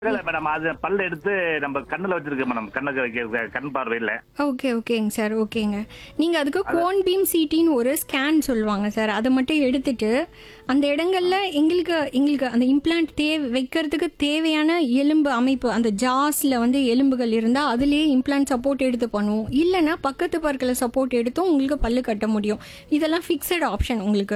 இல்ல மேடம் அது பல்ல எடுத்து நம்ம கண்ணுல வச்சிருக்கோம் மேடம் கண்ணுக்கு வைக்க கண் பார்வை இல்ல ஓகே ஓகேங்க சார் ஓகேங்க நீங்கள் அதுக்கு கோன் பீம் சிட்டின்னு ஒரு ஸ்கேன் சொல்லுவாங்க சார் அதை மட்டும் எடுத்துட்டு அந்த இடங்கள்ல எங்களுக்கு எங்களுக்கு அந்த இம்ப்ளான்ட் தேவை வைக்கிறதுக்கு தேவையான எலும்பு அமைப்பு அந்த ஜாஸில் வந்து எலும்புகள் இருந்தால் அதுலேயே இம்ப்ளான்ட் சப்போர்ட் எடுத்து பண்ணுவோம் இல்லைன்னா பக்கத்து பற்களை சப்போர்ட் எடுத்தும் உங்களுக்கு பல்லு கட்ட முடியும் இதெல்லாம் ஃபிக்ஸட் ஆப்ஷன் உங்களுக்கு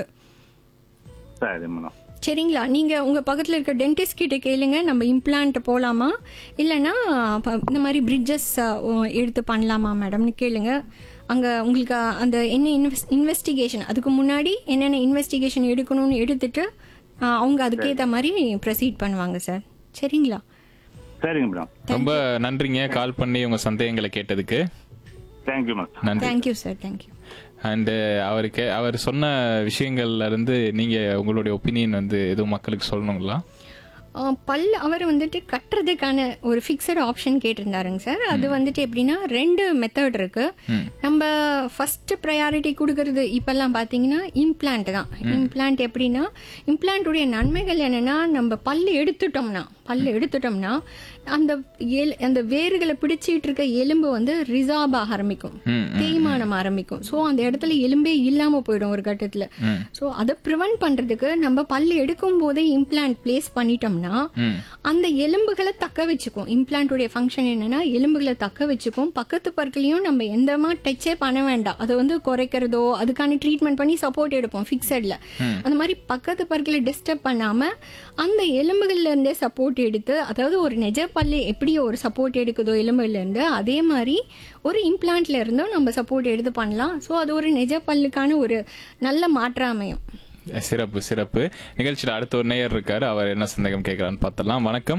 சரி மேடம் சரிங்களா நீங்கள் உங்கள் பக்கத்தில் இருக்க டென்டிஸ்ட் கிட்ட கேளுங்க நம்ம இம்ப்ளான்ட் போகலாமா இல்லைன்னா ப- இந்த மாதிரி பிரிட்ஜஸ் எடுத்து பண்ணலாமா மேடம்னு கேளுங்க அங்கே உங்களுக்கு அந்த என்ன இன்வெஸ் இன்வெஸ்டிகேஷன் அதுக்கு முன்னாடி என்னென்ன இன்வெஸ்டிகேஷன் எடுக்கணும்னு எடுத்துட்டு ஆ, அவங்க அதுக்கேற்ற மாதிரி ப்ரொசீட் பண்ணுவாங்க சார் சரிங்களா சரிங்க மேடம் ரொம்ப நன்றிங்க கால் பண்ணி உங்க சந்தேகங்களை கேட்டதுக்கு தேங்க்யூ மேடம் நன்றி தேங்க்யூ சார் தேங்க்யூ அண்டு அவருக்கு அவர் சொன்ன விஷயங்கள்ல இருந்து நீங்க உங்களுடைய ஒப்பீனியன் வந்து எதுவும் மக்களுக்கு சொல்லணுங்களா பல் அவர் வந்துட்டு கட்டுறதுக்கான ஒரு ஃபிக்ஸட் ஆப்ஷன் கேட்டிருந்தாருங்க சார் அது வந்துட்டு எப்படின்னா ரெண்டு மெத்தட் இருக்கு நம்ம ஃபர்ஸ்ட் ப்ரையாரிட்டி கொடுக்கறது இப்பெல்லாம் பார்த்தீங்கன்னா இம்ப்ளான்ட் தான் இம்ப்ளான்ட் எப்படின்னா இம்ப்ளான்ட்டுடைய நன்மைகள் என்னன்னா நம்ம பல்லு எடுத்துட்டோம்னா பல்லு எடுத்துட்டோம்னா அந்த எல்- அந்த வேர்களை பிடிச்சிட்டு இருக்க எலும்பு வந்து ரிசார்ப் ஆக ஆரம்பிக்கும் ம், தேய்மானம் ஆரம்பிக்கும் ஸோ அந்த இடத்துல எலும்பே இல்லாம போயிடும் ஒரு கட்டத்துல ம். ஸோ அதை ப்ரிவென்ட் பண்றதுக்கு நம்ம பல்லு எடுக்கும் போதே இம்ப்ளான்ட் பிளேஸ் பண்ணிட்டோம்னா ம். அந்த எலும்புகளை தக்க வச்சுக்கும் இம்ப்ளான்ட்டுடைய ஃபங்க்ஷன் என்னன்னா எலும்புகளை தக்க வச்சுக்கும் பக்கத்து பற்களையும் நம்ம எந்தமா டச்சே பண்ண வேண்டாம் அதை வந்து குறைக்கிறதோ அதுக்கான ட்ரீட்மெண்ட் பண்ணி சப்போர்ட் எடுப்போம் ஃபிக்ஸட்ல அந்த மாதிரி பக்கத்து பற்களை டிஸ்டர்ப் பண்ணாம அந்த எலும்புகள்ல இருந்தே சப்போர்ட் எடுத்து அதாவது ஒரு நெஜ பல்லு எப்படி ஒரு சப்போர்ட் எடுக்குதோ எலும்புல இருந்து அதே மாதிரி ஒரு இம்ப்ளான்ட்ல இருந்தும் நம்ம சப்போர்ட் எடுத்து பண்ணலாம் ஸோ அது ஒரு நெஜ பல்லுக்கான ஒரு நல்ல மாற்றம் அமையும் சிறப்பு சிறப்பு நிகழ்ச்சியில் அடுத்த ஒரு நேயர் இருக்காரு அவர் என்ன சந்தேகம் கேட்கறான்னு பார்த்தலாம் வணக்கம்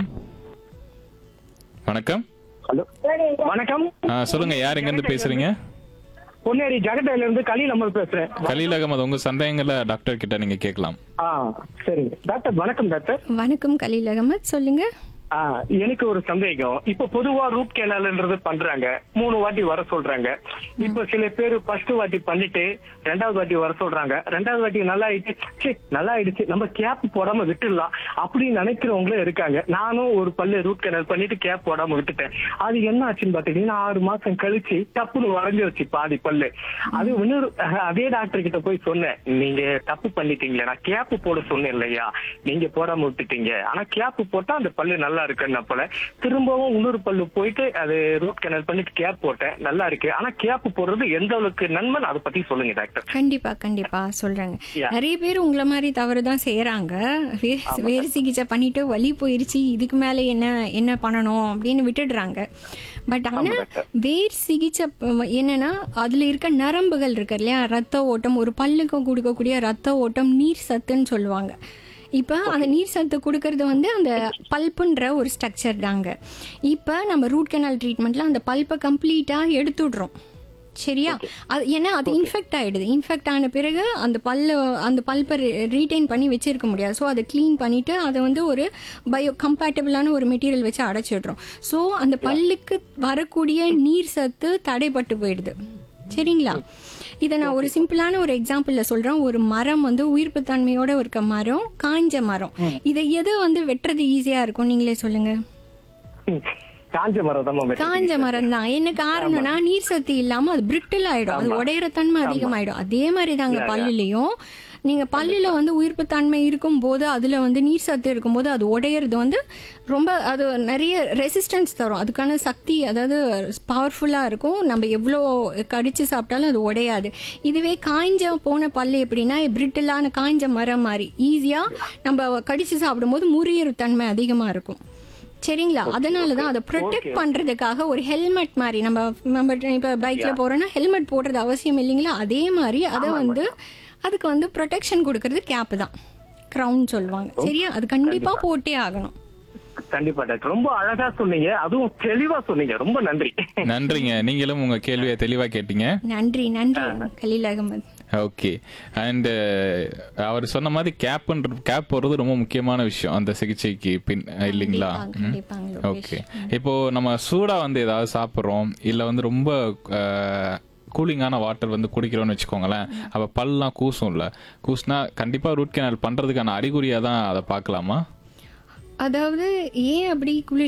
வணக்கம் ஹலோ வணக்கம் ஆ, சொல்லுங்க யார் எங்க இருந்து பேசுறீங்க பொன்னேரி ஜெகட்டையில இருந்து கலீல் அமர் பேசுறேன் கலீல் அகமது உங்க சந்தேகங்களை டாக்டர் கிட்ட நீங்க கேட்கலாம் ஆ சரிங்க டாக்டர் வணக்கம் டாக்டர் வணக்கம் கலீல் அகமத் சொல்லுங்க ஆ எனக்கு ஒரு சந்தேகம் இப்ப பொதுவா ரூட் கேனால்ன்றது பண்றாங்க மூணு வாட்டி வர சொல்றாங்க இப்ப சில பேர் ஃபர்ஸ்ட் வாட்டி பண்ணிட்டு ரெண்டாவது வாட்டி வர சொல்றாங்க ரெண்டாவது வாட்டி நல்லா ஆயிடுச்சு ச்சே, நல்லா ஆயிடுச்சு நம்ம கேப் போடாம விட்டுடலாம் அப்படின்னு நினைக்கிறவங்களும் இருக்காங்க நானும் ஒரு பல்லு ரூட் கேனல் பண்ணிட்டு கேப் போடாம விட்டுட்டேன் அது என்ன ஆச்சுன்னு பாத்தீங்கன்னா ஆறு மாசம் கழிச்சு டப்புன்னு வரைஞ்சிருச்சு பாதி பல்லு அது இன்னொரு அஹ், அதே டாக்டர் கிட்ட போய் சொன்னேன் நீங்க தப்பு பண்ணிட்டீங்களே நான் கேப் போட சொன்னேன் இல்லையா நீங்க போடாம விட்டுட்டீங்க ஆனா கேப் போட்டா அந்த பல்லு நல்லா இருக்குன்னு போல திரும்பவும் இன்னொரு பல்லு போயிட்டு அது ரூட் கேனல் பண்ணிட்டு கேப் போட்டேன் நல்லா இருக்கு ஆனா கேப் போடுறது எந்த அளவுக்கு நன்மைன்னு அதை பத்தி சொல்லுங்க டாக்டர் கண்டிப்பா கண்டிப்பா சொல்றாங்க Yeah. நிறைய பேர் உங்களை மாதிரி தவறு தான் செய்யறாங்க வே- வேறு சிகிச்சை பண்ணிட்டு வலி போயிருச்சு இதுக்கு மேல என்ன என்ன பண்ணணும் அப்படின்னு விட்டுடுறாங்க பட் ஆனா வேர் சிகிச்சை ப- என்னன்னா அதுல இருக்க நரம்புகள் இருக்கு இல்லையா ரத்த ஓட்டம் ஒரு பல்லுக்கு கொடுக்கக்கூடிய ரத்த ஓட்டம் நீர் சத்துன்னு சொல்லுவாங்க இப்போ அந்த நீர் சத்து கொடுக்கறது வந்து அந்த பல்ப்புன்ற ஒரு ஸ்ட்ரக்சர் தாங்க இப்போ நம்ம ரூட் கெனால் ட்ரீட்மெண்ட்ல அந்த பல்ப்பை கம்ப்ளீட்டாக எடுத்துடுறோம் சரியா அது ஏன்னா அது இன்ஃபெக்ட் ஆயிடுது இன்ஃபெக்ட் ஆன பிறகு அந்த பல்ல அந்த பல்பை ரீடைன் பண்ணி வச்சிருக்க முடியாது ஸோ அதை க்ளீன் பண்ணிட்டு அதை வந்து ஒரு பயோ கம்பேட்டபிளான ஒரு மெட்டீரியல் வச்சு அடைச்சிடுறோம் ஸோ அந்த பல்லுக்கு வரக்கூடிய நீர் சத்து தடைப்பட்டு போயிடுது சரிங்களா இதை நான் ஒரு சிம்பிளான ஒரு எக்ஸாம்பிள்ல சொல்றேன் ஒரு மரம் வந்து உயிர்ப்பு தன்மையோட இருக்க மரம் காஞ்ச மரம் இதை எது வந்து வெட்டுறது ஈஸியா இருக்கும் நீங்களே சொல்லுங்க காஞ்ச மரம் தான் மேம் காஞ்ச மரம் தான் என்ன காரணம்னா நீர் சத்து இல்லாம அது பிரிட்டில் ஆயிடும் அது உடையிற தன்மை அதிகமாயிடும் அதே மாதிரி தாங்க பல்லுலயும் நீங்க பல்லுல வந்து உயிர்ப்பு தன்மை இருக்கும் போது அதுல வந்து நீர் சத்து இருக்கும்போது அது உடையிறது வந்து ரொம்ப அது நிறைய ரெசிஸ்டன்ஸ் தரும் அதுக்கான சக்தி அதாவது பவர்ஃபுல்லா இருக்கும் நம்ம எவ்வளோ கடிச்சு சாப்பிட்டாலும் அது உடையாது இதுவே காய்ஞ்ச போன பல்லு எப்படின்னா பிரிட்டிலான காய்ஞ்ச மரம் மாதிரி ஈஸியா நம்ம கடிச்சு சாப்பிடும்போது முறியிற தன்மை அதிகமா இருக்கும் சரிங்களா அதனால தான் அதை ப்ரொடெக்ட் பண்றதுக்காக ஒரு ஹெல்மெட் மாதிரி நம்ம நம்ம இப்போ பைக்ல போறோம்னா ஹெல்மெட் போடுறது அவசியம் இல்லைங்களா அதே மாதிரி அதை வந்து அதுக்கு வந்து ப்ரொடெக்ஷன் கொடுக்கறது கேப் தான் க்ரௌன் சொல்லுவாங்க சரியா அது கண்டிப்பா போட்டே ஆகணும் கண்டிப்பா டாக்டர் ரொம்ப அழகா சொன்னீங்க அதுவும் தெளிவா சொன்னீங்க ரொம்ப நன்றி நன்றிங்க நீங்களும் உங்க கேள்வியை தெளிவா கேட்டீங்க நன்றி நன்றி கலீல் அகமது ஓகே அண்ட் அவர் சொன்ன மாதிரி கேப்ன்ற கேப் போடுறது ரொம்ப முக்கியமான விஷயம் அந்த சிகிச்சைக்கு பின் இல்லைங்களா கண்டிப்பாங்க, கண்டிப்பாங்க, ஓகே இப்போ நம்ம சூடா வந்து ஏதாவது சாப்பிட்றோம் இல்ல வந்து ரொம்ப கூலிங்கான வாட்டர் வந்து குடிக்கிறோம்னு வச்சுக்கோங்களேன் அப்ப பல்லாம் கூசும்ல கூசுனா கண்டிப்பா ரூட் கேனல் பண்றதுக்கான அறிகுறியா தான் அதை பார்க்கலாமா அதாவது ஏன் அப்படி குளிர்